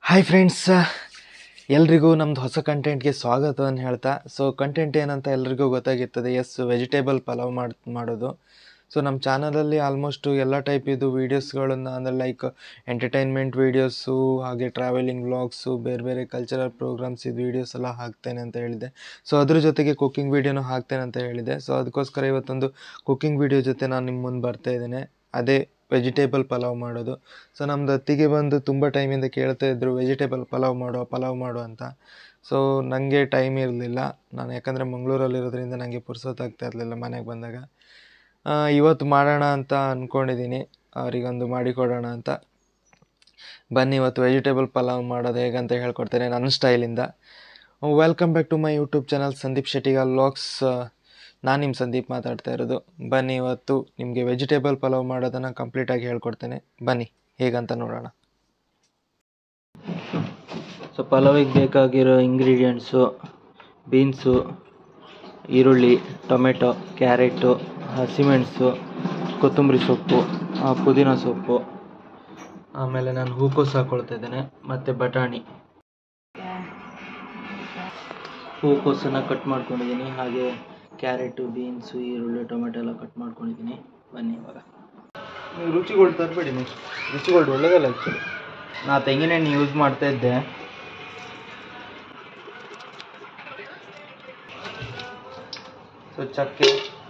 Hi friends ಎಲ್ರಿಗೂ ನಮ್ಮದು ಹೊಸ ಕಂಟೆಂಟ್ಗೆ ಸ್ವಾಗತವನ್ನು ಹೇಳ್ತಾ ಸೊ ಕಂಟೆಂಟ್ ಏನಂತ ಎಲ್ರಿಗೂ ಗೊತ್ತಾಗಿರ್ತದೆ ಎಸ್ ವೆಜಿಟೇಬಲ್ ಪಲಾವ್ ಮಾಡಿ ಮಾಡೋದು ಸೊ ನಮ್ಮ ಚಾನಲಲ್ಲಿ ಆಲ್ಮೋಸ್ಟು ಎಲ್ಲ ಟೈಪ್ ಇದು ವೀಡಿಯೋಸ್ಗಳನ್ನು ಅಂದರೆ ಲೈಕ್ ಎಂಟರ್ಟೈನ್ಮೆಂಟ್ ವೀಡಿಯೋಸು ಹಾಗೆ ಟ್ರಾವೆಲಿಂಗ್ ವ್ಲಾಗ್ಸು ಬೇರೆ ಬೇರೆ ಕಲ್ಚರಲ್ ಪ್ರೋಗ್ರಾಮ್ಸ್ ಇದು ವೀಡಿಯೋಸ್ ಎಲ್ಲ ಹಾಕ್ತೇನೆ ಅಂತ ಹೇಳಿದೆ ಸೊ ಅದ್ರ ಜೊತೆಗೆ ಕುಕ್ಕಿಂಗ್ ವೀಡಿಯೋನೂ ಹಾಕ್ತೇನೆ ಅಂತ ಹೇಳಿದೆ ಸೊ ಅದಕ್ಕೋಸ್ಕರ ಇವತ್ತೊಂದು ಕುಕ್ಕಿಂಗ್ ವೀಡಿಯೋ ಜೊತೆ ನಾನು ನಿಮ್ಮ ಮುಂದೆ ಬರ್ತಾ ಇದ್ದೇನೆ ಅದೇ ವೆಜಿಟೇಬಲ್ ಪಲಾವ್ ಮಾಡೋದು ಸೊ ನಮ್ದು ಅತ್ತಿಗೆ ಬಂದು ತುಂಬ ಟೈಮಿಂದ ಕೇಳ್ತಾ ಇದ್ರು ವೆಜಿಟೇಬಲ್ ಪಲಾವ್ ಮಾಡೋ ಪಲಾವ್ ಮಾಡು ಅಂತ ಸೊ ನನಗೆ ಟೈಮ್ ಇರಲಿಲ್ಲ ನಾನು ಯಾಕಂದರೆ ಮಂಗಳೂರಲ್ಲಿರೋದ್ರಿಂದ ನನಗೆ ಪುರ್ಸೊತ್ತಾಗ್ತಾ ಇರಲಿಲ್ಲ ಮನೆಗೆ ಬಂದಾಗ ಆ, ಇವತ್ತು ಮಾಡೋಣ ಅಂತ ಅಂದ್ಕೊಂಡಿದ್ದೀನಿ ಅವರಿಗೊಂದು ಮಾಡಿಕೊಡೋಣ ಅಂತ ಬನ್ನಿ ಇವತ್ತು ವೆಜಿಟೇಬಲ್ ಪಲಾವ್ ಮಾಡೋದು ಹೇಗಂತ ಹೇಳ್ಕೊಡ್ತೇನೆ ನನ್ನ ಸ್ಟೈಲಿಂದ welcome back to my YouTube channel Sandeep Shettigal vlogs ನಾನು ನಿಮ್ಮ ಸಂದೀಪ್ ಮಾತಾಡ್ತಾ ಇರೋದು ಬನ್ನಿ ಇವತ್ತು ನಿಮಗೆ ವೆಜಿಟೇಬಲ್ ಪಲಾವ್ ಮಾಡೋದನ್ನು ಕಂಪ್ಲೀಟಾಗಿ ಹೇಳ್ಕೊಡ್ತೇನೆ ಬನ್ನಿ ಹೇಗಂತ ನೋಡೋಣ ಸೊ ಪಲಾವಿಗೆ ಬೇಕಾಗಿರೋ ಇಂಗ್ರೀಡಿಯೆಂಟ್ಸು ಬೀನ್ಸು ಈರುಳ್ಳಿ ಟೊಮೆಟೊ ಕ್ಯಾರೆಟು ಹಸಿಮೆಣಸು ಕೊತ್ತಂಬರಿ ಸೊಪ್ಪು ಆ, ಪುದೀನ ಸೊಪ್ಪು ಆಮೇಲೆ ನಾನು ಹೂಕೋಸು ಹಾಕ್ಕೊಳ್ತಾ ಇದ್ದೇನೆ ಮತ್ತು ಬಟಾಣಿ ಹೂಕೋಸನ್ನು ಕಟ್ ಮಾಡ್ಕೊಂಡಿದ್ದೀನಿ ಹಾಗೆ ಕ್ಯಾರೆಟು ಬೀನ್ಸು ಈರುಳ್ಳಿ ಟೊಮೆಟೊ ಎಲ್ಲ ಕಟ್ ಮಾಡ್ಕೊಂಡಿದ್ದೀನಿ ಬನ್ನಿ ಇವಾಗ ನೀವು ರುಚಿಗೋಲ್ಡ್ ತರಬೇಡಿ ನೀವು ರುಚಿಗೋಲ್ಡ್ ಒಳ್ಳೆಯದಲ್ಲ ಆ್ಯಕ್ಚುಲಿ ನಾ ತೆಂಗಿನೆಣ್ಣೆ ಯೂಸ್ ಮಾಡ್ತಾ ಇದ್ದೆ ಸೊ ಚಕ್ಕೆ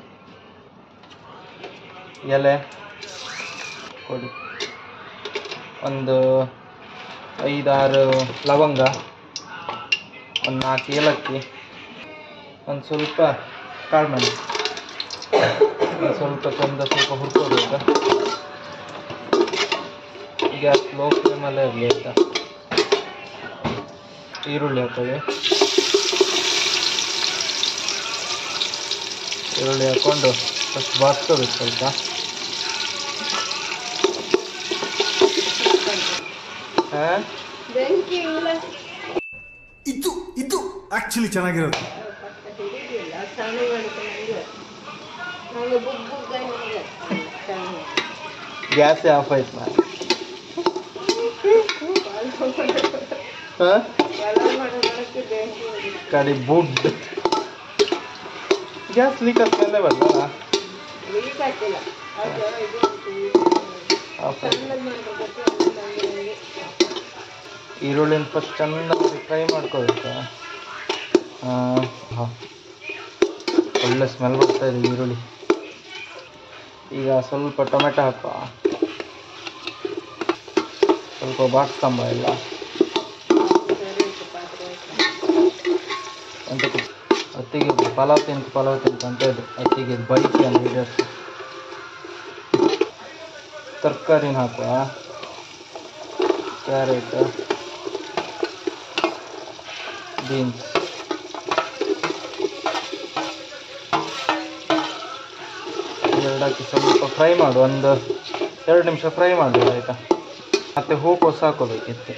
ಎಲೆ ಕೊಡಿ ಒಂದು ಐದಾರು ಲವಂಗ ಒಂದು ನಾಲ್ಕು ಏಲಕ್ಕಿ ಒಂದು ಸ್ವಲ್ಪ ಕಾಳುಮೆಣಸು ಒಂದು ಸ್ವಲ್ಪ ಚಂದ ಸ್ವಲ್ಪ ಹುರ್ಕೋಬೇಕು ಗ್ಯಾಸ್ ಲೋ ಫ್ಲೇಮಲ್ಲೇ ಇರಲಿ ಆಯಿತಾ ಈರುಳ್ಳಿ ಹಾಕೊಳ್ಳಿ ಈರುಳ್ಳಿ ಹಾಕ್ಕೊಂಡು ಫಸ್ಟ್ ಬಾಚ್ಕೋಬೇಕು ಸ್ವಲ್ಪ ಹಾಂ ಇದು ಇದು ಆಕ್ಚುಲಿ ಚೆನ್ನಾಗಿರೋದು ಗ್ಯಾಸೇ ಆಫ್ ಆಯ್ತು ನಾನು ಹಾಂ ಕಡಿ ಬುಡ್ ಗ್ಯಾಸ್ ಲೀಕ್ ಆದ್ಮೇಲೆ ಬರಲ್ಲ ಆಫ್ ಆಯ್ತು ಈರುಳ್ಳಿನ ಫಸ್ಟ್ ಚೆನ್ನಾಗಿ ಫ್ರೈ ಮಾಡ್ಕೋಬೇಕು ಹಾಂ ಹಾಂ ಒಳ್ಳೆ ಸ್ಮೆಲ್ ಬರ್ತಾ ಇದೆ ಈರುಳ್ಳಿ ಈಗ ಸ್ವಲ್ಪ ಟೊಮೆಟೊ ಹಾಕುವ ಸ್ವಲ್ಪ ಬಾಡ್ಸ್ಕೊಂಬ ಎಲ್ಲ ಎಂತಕ್ಕೆ ಅತ್ತಿಗೆ ಪಲಾವ್ ತಿಂತು ಪಲಾವ್ ತಿಂತು ಅಂತ ಇದೆ ಅತ್ತಿಗೆ ಬೈಕ್ ಅಂತ ವಿಡಿಯೋಸ್ ತರಕಾರಿನ ಹಾಕುವ ಕ್ಯಾರೆಟ್ ಬೀನ್ಸ್ ಎರಡು ಹಾಕಿ ಸ್ವಲ್ಪ ಫ್ರೈ ಮಾಡು ಒಂದು ಎರಡು ನಿಮಿಷ ಫ್ರೈ ಮಾಡಬೇಕು ಆಯಿತಾ ಮತ್ತು ಹೂಕೋಸು ಹಾಕೋಬೇಕಿತ್ತು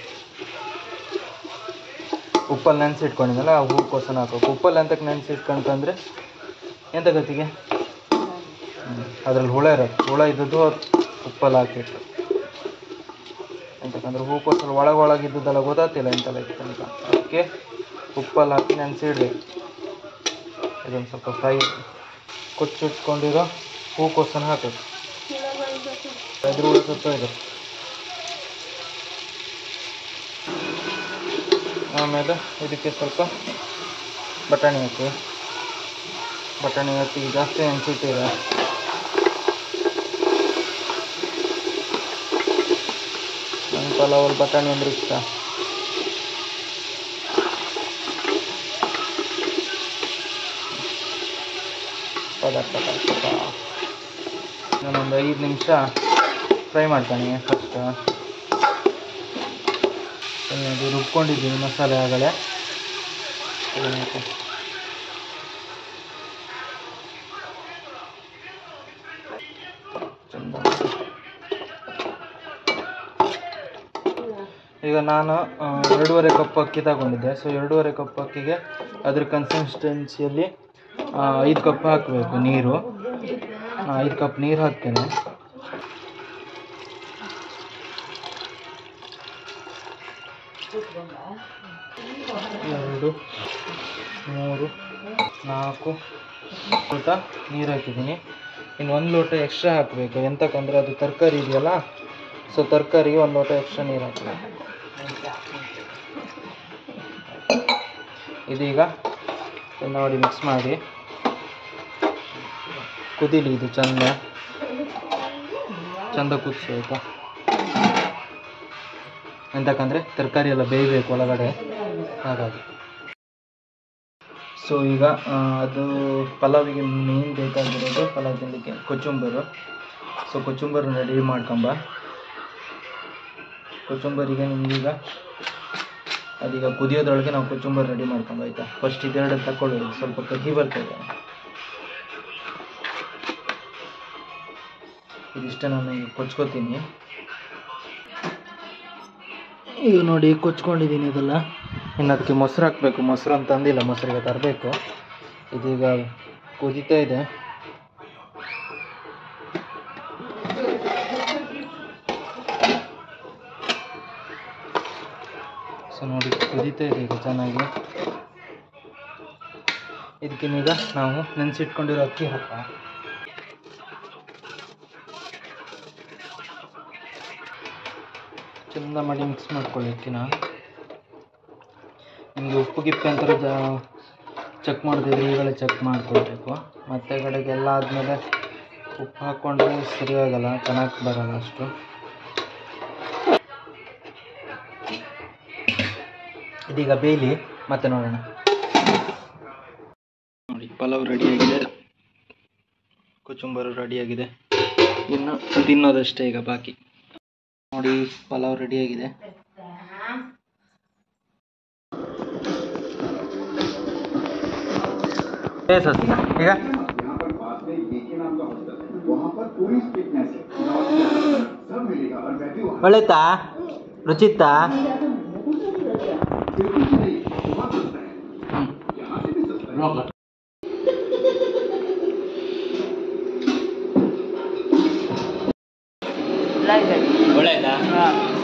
ಉಪ್ಪಲ್ಲಿ ನೆನೆಸಿಟ್ಕೊಂಡಿದ್ದಲ್ಲ ಆ ಹೂಕೋಸನ್ನು ಹಾಕೋಬೇಕು ಉಪ್ಪಲ್ಲಿ ಎಂತಕ್ಕೆ ನೆನೆಸಿಟ್ಕೊಂತಂದರೆ ಎಂತ ಗತಿಗೆ ಅದ್ರಲ್ಲಿ ಹುಳ ಇರುತ್ತೆ ಹುಳ ಇದ್ದದ್ದು ಉಪ್ಪಲ್ಲಿ ಹಾಕಿಟ್ಟು ಎಂತಕ್ಕಂದ್ರೆ ಹೂಕೋಸಲ್ಲಿ ಒಳಗೆ ಒಳಗಿದ್ದದೆಲ್ಲ ಗೊತ್ತಾಗ್ತಿಲ್ಲ ಎಂತೆಲ್ಲ ಇತ್ತು ಅಂತ ಅದಕ್ಕೆ ಉಪ್ಪಲ್ಲಿ ಹಾಕಿ ನೆನೆಸಿಡ್ಬೇಕು ಇದೊಂದು ಸ್ವಲ್ಪ ಫ್ರೈ ಕೊಚ್ಚಿಟ್ಕೊಂಡಿರೋ ಹೂಕೋಸನ್ನು ಹಾಕಬೇಕು ಅದ್ರ ಉಳಿಸುತ್ತೋ ಇದು ಆಮೇಲೆ ಇದಕ್ಕೆ ಸ್ವಲ್ಪ ಬಟಾಣಿ ಹಾಕಿ ಬಟಾಣಿ ಹಾಕಿ ಜಾಸ್ತಿ ನೆನೆಸಿಟ್ಟಿದೆ ನನ್ನ ಪಲಾವಲ್ಲಿ ಬಟಾಣಿ ಅಂದ್ರೆ ಇಷ್ಟ ಪದಾರ್ಥ ಹಾಕ್ಬೇಕು. ನಾನೊಂದು ಐದು ನಿಮಿಷ ಫ್ರೈ ಮಾಡ್ತಾನೆ ಫಸ್ಟ್ ಅದು ರುಬ್ಕೊಂಡಿದ್ದೀನಿ ಮಸಾಲೆ ಆಗಲೇ ಅದನ್ನ ಹಾಕು. ಚಂದ. ಈಗ ನಾನು ಆ, ಎರಡೂವರೆ ಕಪ್ ಅಕ್ಕಿ ತಗೊಂಡಿದ್ದೆ ಸೊ ಎರಡೂವರೆ ಕಪ್ ಅಕ್ಕಿಗೆ ಅದ್ರ ಕನ್ಸಿಸ್ಟೆನ್ಸಿಯಲ್ಲಿ ಐದು ಕಪ್ ಹಾಕಬೇಕು ನೀರು ಐದು ಕಪ್ ನೀರು ಹಾಕ್ತೇನೆ ಎರಡು ಮೂರು ನಾಲ್ಕು ಲೋಟ ನೀರು ಹಾಕಿದ್ದೀನಿ ಇನ್ನು ಒಂದು ಲೋಟ ಎಕ್ಸ್ಟ್ರಾ ಹಾಕಬೇಕು ಎಂತಕ್ಕಂದರೆ ಅದು ತರಕಾರಿ ಇದೆಯಲ್ಲ ಸೊ ತರಕಾರಿಗೆ ಒಂದು ಲೋಟ ಎಕ್ಸ್ಟ್ರಾ ನೀರು ಹಾಕಬೇಕು ಇದೀಗ ನೋಡಿ ಮಿಕ್ಸ್ ಮಾಡಿ ಕುದೀಲಿ ಇದು ಚಂದ ಚಂದ ಕುದಿಸು ಆಯಿತಾ ಎಂತಕ್ಕಂದರೆ ತರಕಾರಿ ಎಲ್ಲ ಬೇಯಬೇಕು ಒಳಗಡೆ ಹಾಗಾಗಿ ಸೊ ಈಗ ಆ, ಅದು ಪಲಾವಿಗೆ ಮೇನ್ ಬೇಕಾಗಿರೋದು ಪಲಾವ್ ತಿನ್ನಲಿಕ್ಕೆ ಕೊಚ್ಚುಂಬರು ಸೊ ಕೊಚ್ಚುಂಬರು ರೆಡಿ ಮಾಡ್ಕೊಂಬ ಕೊಚ್ಚುಂಬರಿಗೆ ನಿಮ್ಗೀಗ ಅದೀಗ ಕುದಿಯೋದ್ರೊಳಗೆ ನಾವು ಕೊಚ್ಚುಂಬರು ರೆಡಿ ಮಾಡ್ಕೊಂಬ ಆಯಿತಾ ಫಸ್ಟ್ ಇದೆರಡು ತಗೊಳ್ಳಿ ಸ್ವಲ್ಪ ಕಹಿ ಬರ್ತದೆ ಇದಿಷ್ಟೇ ನಾನು ಈಗ ಕೊಚ್ಕೋತೀನಿ ಈಗ ನೋಡಿ ಕೊಚ್ಕೊಂಡಿದ್ದೀನಿ ಇದೆಲ್ಲ ಇನ್ನು ಅದಕ್ಕೆ ಮೊಸರು ಹಾಕಬೇಕು ಮೊಸರು ಅಂತ ಅಂದಿಲ್ಲ ಮೊಸರಿಗೆ ತರಬೇಕು ಇದೀಗ ಕುದೀತಾ ಇದೆ ಸೊ ನೋಡಿ ಕುದೀತಾ ಇದೆ ಈಗ ಚೆನ್ನಾಗಿ ಇದಕ್ಕಿನ್ನೀಗ ನಾವು ನೆನೆಸಿಟ್ಕೊಂಡಿರೋ ಅಕ್ಕಿ ಹಾಕೋಣ ಚೆಂದ ಮಾಡಿ ಮಿಕ್ಸ್ ಮಾಡ್ಕೊಳ್ಳಿ ಅಕ್ಕಿನ ನಿಮಗೆ ಉಪ್ಪು ಗಿಪ್ಪು ಅಂತಾರೆ ಜಾ ಚೆಕ್ ಮಾಡಿದ್ರೆ ಈಗಲೇ ಚೆಕ್ ಮಾಡ್ಕೊಳ್ಬೇಕು ಮತ್ತೆ ಕಡೆಗೆ ಎಲ್ಲ ಆದಮೇಲೆ ಉಪ್ಪು ಹಾಕ್ಕೊಂಡ್ರೆ ಸರಿಯಾಗಲ್ಲ ಚೆನ್ನಾಗಿ ಬರಲ್ಲ ಅಷ್ಟು ಇದೀಗ ಬೇಯಲಿ ಮತ್ತೆ ನೋಡೋಣ ನೋಡಿ ಪಲಾವ್ ರೆಡಿಯಾಗಿದೆ ಕೊಚುಂಬರು ರೆಡಿಯಾಗಿದೆ ಇನ್ನು ತಿನ್ನೋದಷ್ಟೇ ಈಗ ಬಾಕಿ ನೋಡಿ ಪಲಾವ್ ರೆಡಿಯಾಗಿದೆ ಈಗ ಒಳ್ಳೆತಾ ರುಚಿತ್ತಾ ಒಳ್ಳೆದಾ